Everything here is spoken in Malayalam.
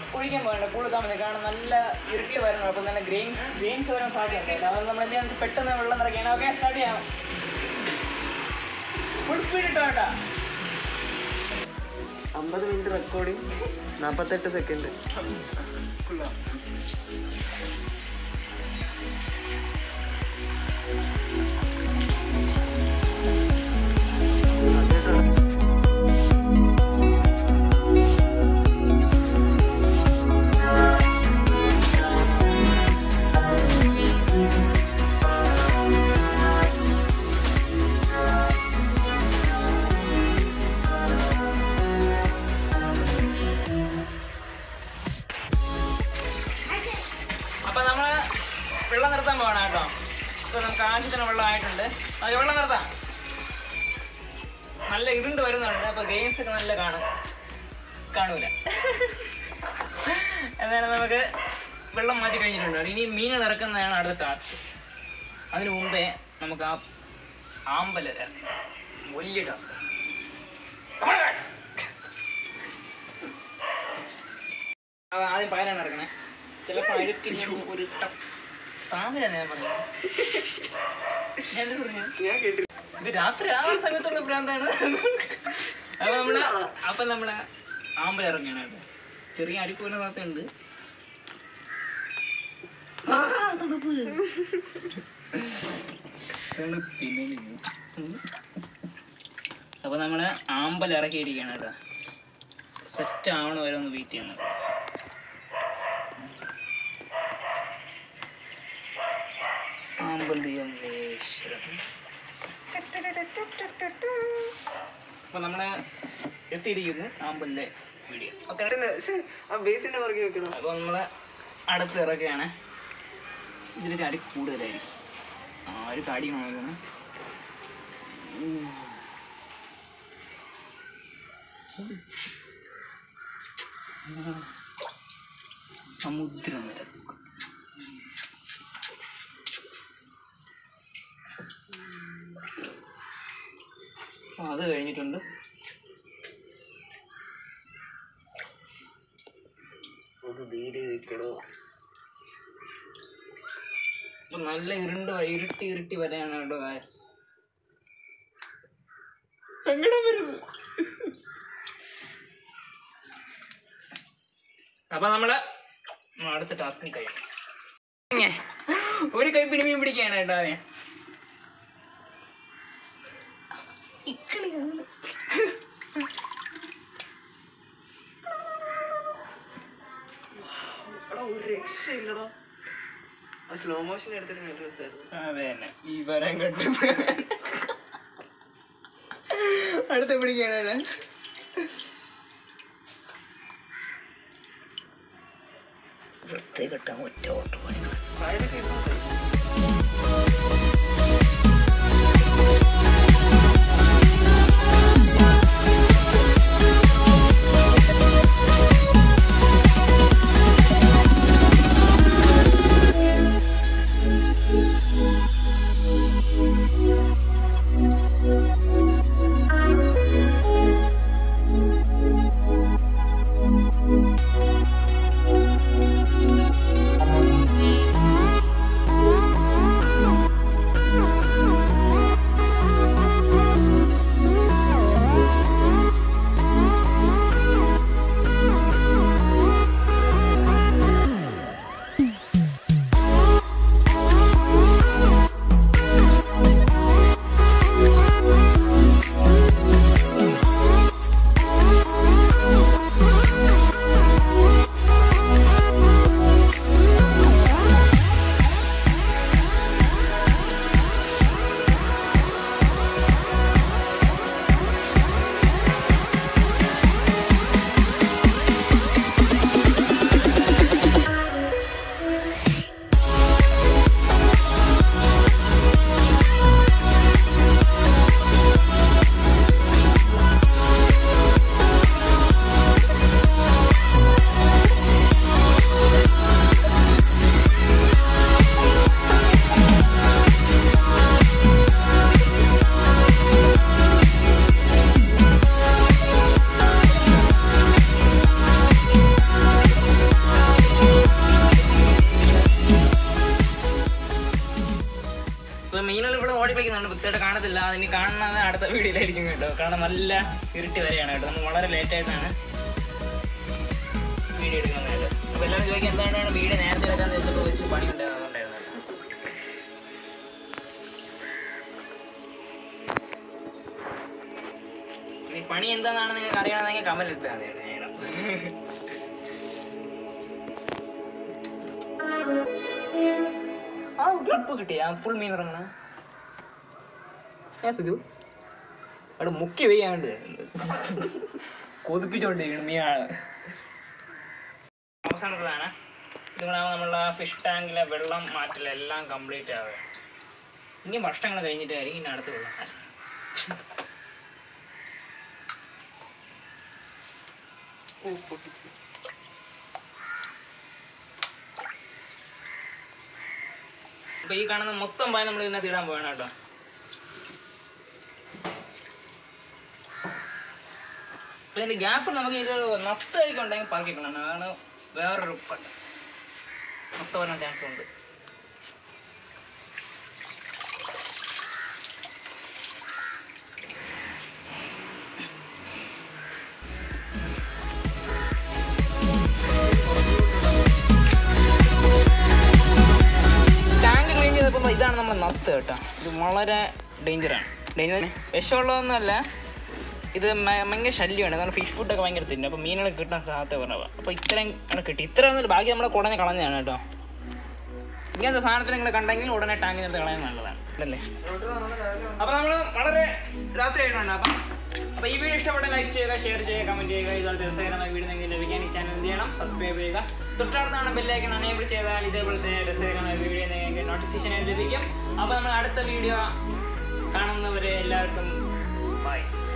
ഒഴിക്കാൻ പോകണ്ട കൂടുതൽ താമസം കാരണം നല്ല ഇരുട്ടി വരണം അപ്പം തന്നെ ഗ്രെയിൻസ് ഗ്രെയിൻസ് വരാൻ സാധ്യതയുണ്ട് അത് നമ്മൾ എന്ത് ചെയ്യാൻ പെട്ടെന്ന് വെള്ളം നിറയ്ക്കണം ഓക്കെ സ്റ്റാർട്ട് ചെയ്യാം ഫുൾ സ്പീഡ് ഇട്ടോ കേട്ടാ അമ്പത് മിനിറ്റ് റെക്കോർഡിങ് നാൽപ്പത്തെട്ട് സെക്കൻഡ് അപ്പം നമ്മൾ വെള്ളം നിർത്താൻ പോകണം കേട്ടോ ഇപ്പം നമുക്ക് ആവശ്യത്തിന് വെള്ളം ആയിട്ടുണ്ട് അത് വെള്ളം നിർത്താം നല്ല ഇരുണ്ട് വരുന്നുണ്ട് അപ്പോൾ ഗെയിംസ് ഒക്കെ നല്ല കാണും കാണൂല എന്നാലും നമുക്ക് വെള്ളം മാറ്റി കഴിഞ്ഞിട്ടുണ്ട് ഇനി മീനുകൾ ഇറക്കുന്നതാണ് അടുത്ത ടാസ്ക് അതിനു മുമ്പേ നമുക്ക് ആ ആമ്പൽ ഇറക്കണം വലിയ ടാസ്ക് ആദ്യം പയനാണ് ഇറക്കണേ ചിലപ്പോൾ അഴുക്കില്ല ഒരു ട- താമര ഞാൻ പറഞ്ഞു ഞാൻ എന്ത് പറഞ്ഞു ഞാൻ കേട്ടില്ല ഇത് രാത്രി ആ ഒരു സമയത്തുള്ള ഭ്രാന്താണ് അപ്പൊ നമ്മള് അപ്പൊ നമ്മള് ആമ്പൽ ഇറങ്ങിയാണ് കേട്ടോ ചെറിയ അടിക്കൂല ഭാഗത്തുണ്ട് തണുപ്പ് തണുപ്പിന് ഉം. അപ്പൊ നമ്മള് ആമ്പൽ ഇറക്കിയിരിക്കുകയാണ് കേട്ടോ സെറ്റ് ആവണ വരെ ഒന്ന് വെയിറ്റ് ചെയ്യണം ആമ്പൽ ദൈവമേശ്വരൻ അപ്പൊ നമ്മള് എത്തിയിരിക്കുന്നു ആമ്പലിലെ വീഡിയോ ഓക്കെ ആ ബേസിന്റെ പുറകെ വെക്കണം അപ്പൊ നമ്മള് അടുത്ത് ഇറക്കുകയാണ് ഇതിൽ ചാടി കൂടുതലായിരിക്കും ആ ഒരു കടി നോക്കണം സമുദ്രം നിരപ്പ് അപ്പൊ അത് കഴിഞ്ഞിട്ടുണ്ട് ഒന്ന് നീര് നിൽക്കണോ അപ്പൊ നല്ല ഇരുണ്ട് വ- ഇരുട്ടി ഇരുട്ടി വരെയാണ് കേട്ടോ ഗായസ് സങ്കടം വരുന്നു അപ്പൊ നമ്മള് അടുത്ത ടാസ്ക് കഴിഞ്ഞു ഇങ്ങേ, ഒരു കൈ പിടി മീൻ പിടിക്കാണ് കേട്ടോ അതെ എടാ ഒരു രക്ഷയില്ലടാ ആ സ്ലോ മോഷൻ എടുത്തിട്ട് നല്ല രസമായിരുന്നു അതെ തന്നെ ഈ വരം കെട്ടു അടുത്ത പിടിക്കാണ് വൃത്തി കെട്ടാൻ ഒറ്റ ഓട്ടോ വയലൊക്കെ ഇരുന്നു Thank മീനുകൾ ഇവിടെ ഓടിപ്പിക്കുന്നുണ്ട് വൃത്തിയായിട്ട് കാണത്തില്ല അതിന് കാണുന്നത് അടുത്ത വീഡിയോയിലായിരിക്കും കേട്ടോ കാരണം നല്ല ഇരുട്ടി വരെയാണ് കേട്ടോ നമ്മൾ വളരെ ലേറ്റ് ആയിട്ടാണ് വീഡിയോ എടുക്കുന്നത് കേട്ടോ അപ്പോൾ എല്ലാവരും ചോദിക്കാൻ എന്താണ് വീഡിയോ നേരത്തെ എടുക്കാൻ വെച്ചപ്പോൾ വെച്ച് പണി ഉണ്ടായിരുന്നുണ്ടായിരുന്നു ഇനി പണി എന്താണെന്ന് നിങ്ങൾക്ക് അറിയണമെന്നെങ്കിൽ കമന്റ് ഇട്ടാൽ മതി കേട്ടോ ചെയ്യണം ആ ടിപ്പ് കിട്ടിയ ഫുൾ മീൻ ഇറങ്ങണ ഏ സുഖു അവിടെ മുക്കി വെയ്യാണ്ട് കൊതിപ്പിച്ചോണ്ടിരിക്കണം മീനാണ് അവസാനത്തതാണ് ഇതുകൂടാകുമ്പോൾ നമ്മളുടെ ഫിഷ് ടാങ്കിലെ വെള്ളം മാറ്റലെല്ലാം കംപ്ലീറ്റ് ആവുക ഇനി വർഷങ്ങൾ കഴിഞ്ഞിട്ടായിരിക്കും ഇനി അടുത്ത് വെള്ളം മാറ്റുന്നത്. ഓ പൊട്ടിച്ച് അപ്പൊ ഈ കാണുന്ന മൊത്തം പായ നമ്മൾ ഇതിനകത്ത് ഇടാൻ പോകണം കേട്ടോ അപ്പൊ ഇതിന്റെ ഗ്യാപ്പ് നമുക്ക് ഇത് നത്ത കഴിക്കുണ്ടെങ്കിൽ പാക്കിക്കണം അതാണ് വേറൊരു പട്ട നത്ത വരാൻ ചാൻസ് ഉണ്ട് ടാങ്ക് ക്ലീൻ ചെയ്തപ്പോൾ ഇതാണ് നമ്മൾ നത്ത് കേട്ടോ ഇത് വളരെ ഡേഞ്ചറാണ് ഡേഞ്ചർ വിഷമുള്ളതൊന്നുമല്ല ഇത് മ- ഭയങ്കര ശല്യമാണ് കാരണം ഫിഷ് ഫുഡൊക്കെ ഭയങ്കര തിന്നും അപ്പോൾ മീനുകൾ കിട്ടാൻ സാധ്യത കുറവാണ് അപ്പോൾ ഇത്രയും ആണ് കിട്ടി ഇത്രയും ഒന്നും ബാക്കി നമ്മൾ കുടഞ്ഞ് കളഞ്ഞതാണ് കേട്ടോ ഇങ്ങനത്തെ സാധനത്തിൽ നിങ്ങൾ കണ്ടെങ്കിൽ ഉടനെ ടാങ്കിൽ നിന്ന് കളയാൻ നല്ലതാണ് അല്ലേ അപ്പോൾ നമ്മൾ വളരെ രാത്രി ആയിട്ടുണ്ട് അപ്പം അപ്പോൾ ഈ വീഡിയോ ഇഷ്ടപ്പെട്ട ലൈക്ക് ചെയ്യുക ഷെയർ ചെയ്യുക കമൻറ്റ് ചെയ്യുക ഇതുപോലത്തെ രസകരമായ വീഡിയോ നിങ്ങൾക്ക് ലഭിക്കാൻ ഈ ചാനൽ എന്ത് ചെയ്യണം സബ്സ്ക്രൈബ് ചെയ്യുക തൊട്ടടുത്താണ് ബെല്ലൈക്കൺ അനേബിൾ ചെയ്താൽ ഇതേപോലത്തെ രസകരമായ വീഡിയോ നിങ്ങൾക്ക് നോട്ടിഫിക്കേഷൻ ലഭിക്കും അപ്പോൾ നമ്മൾ അടുത്ത വീഡിയോ കാണുന്നവരെ എല്ലാവർക്കും ബൈ